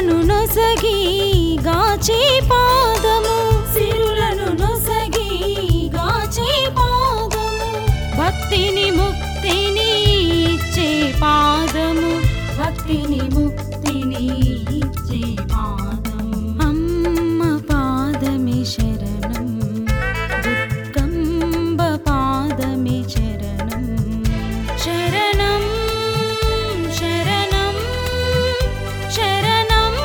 సిరులను నొసగి గాచే పాదము సిరులను నొసగి గాచే పాదము భక్తిని ముక్తిని ఇచ్చే పాదము భక్తిని ముక్తిని ఇచ్చే పాదం అమ్మ పాదమే శరణం దుర్గంబ పాదమే శరణం శరణం శరణం శరణం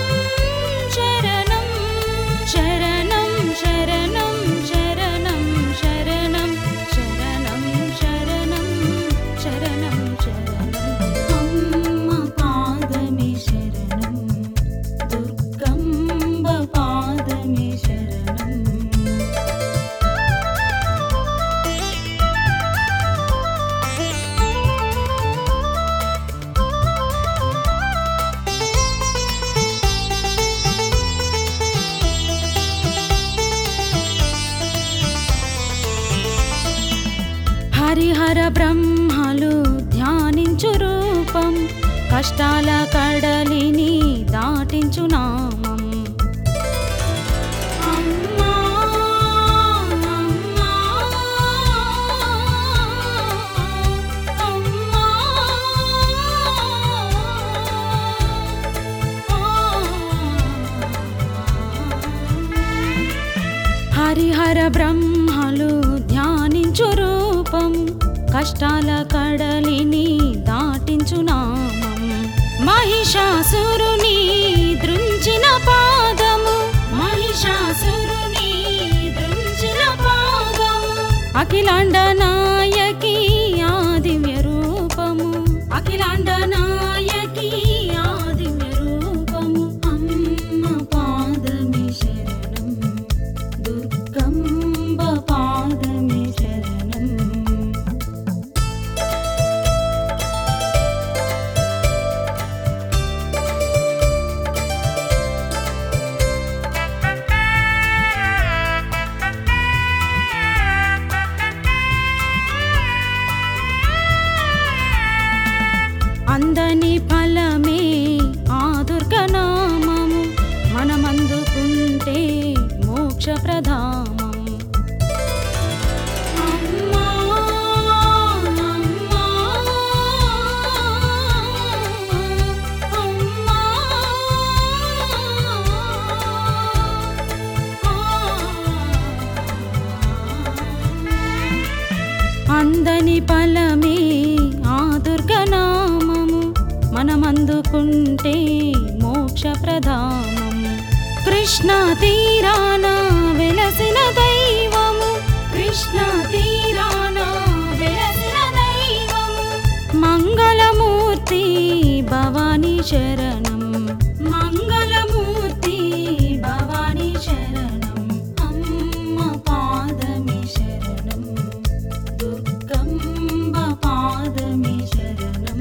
శరణం శరణం శరణం శరణం శరణం శరణం శరణం శరణం శరణం అమ్మ పాదమే శరణం దుర్గంబ పాదమే శరణం హరిహర బ్రహ్మలు ధ్యానించు రూపం కష్టాల కడలిని దాటించు నామం అమ్మా, అమ్మా, అమ్మా, హరిహర బ్రహ్మలు ధ్యానించు రూపం కష్టాల కడలిని దాటించు నామం మహిషాసురుని దృంచిన పాదము మహిషాసురుని దృంచిన పాదము అఖిలాండ నాయకి ఆ దివ్య రూపము అఖిలాండ నాయకి ఆ దివ్య రూపము అమ్మ పాదమే శరణం దుర్గంబ పాదమే శరణం అందని ఫలమే ఆ దుర్గనామము మనమందుకుంటే మోక్ష ప్రధామం అమ్మా, అమ్మా, అమ్మా, అందని ఫలమే ఆ దుర్గనామము మనమందుకుంటే మోక్ష ప్రధానము కృష్ణ తీరాన వెలసిన దైవము కృష్ణ తీరాన వెలసిన దైవము మంగళమూర్తి భవానీ శరణం మంగళమూర్తి భవానీ శరణం అమ్మ పాదమి శరణం దుర్గంబ పాదమి శరణం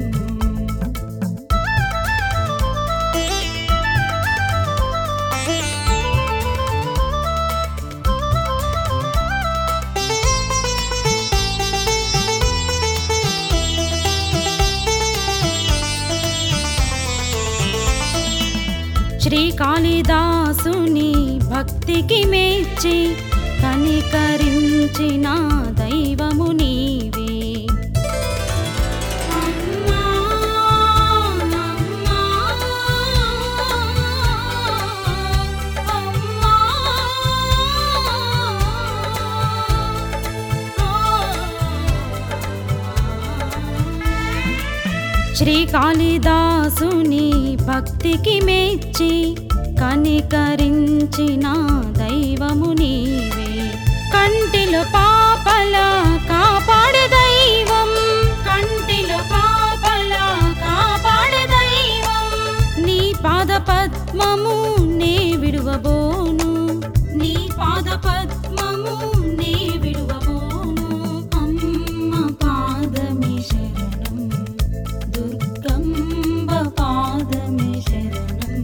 శ్రీ కాళిదాసుని భక్తికి మెచ్చి కనికరించిన దైవము నీవే అమ్మా, అమ్మా, అమ్మా. శ్రీ కాళిదాసుని భక్తికి మెచ్చి కనికరించిన దైవము నీవే కంటిలో పాపల కాపాడే దైవం కంటిలో పాపల కాపాడే దైవం నీ పాద పద్మము నే విడువబోను నీ పాద పద్మము నే విడువబోను అమ్మ పాదమి శరణం దుర్గంబ పాదమి శరణం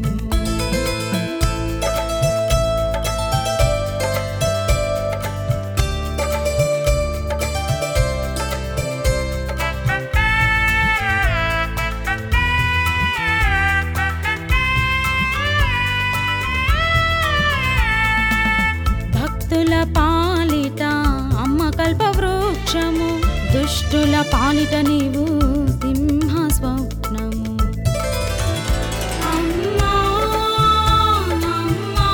దుష్టుల పాలిట నీవు సింహ స్వప్నము అమ్మా అమ్మా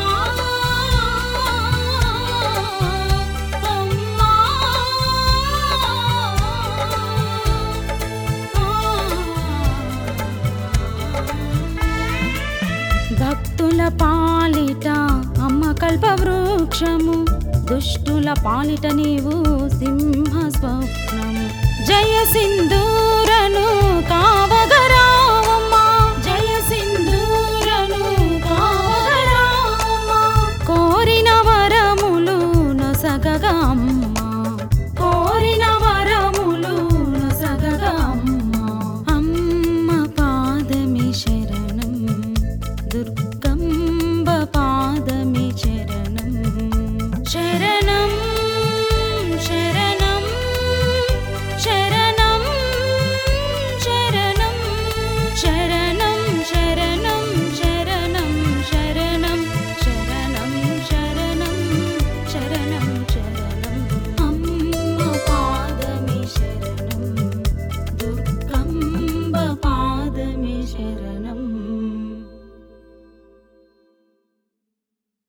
అమ్మా భక్తుల పాలిట అమ్మ కల్పవృక్షము దుష్టుల పాలిట నీవు సింహ స్వప్నము జయ సింధు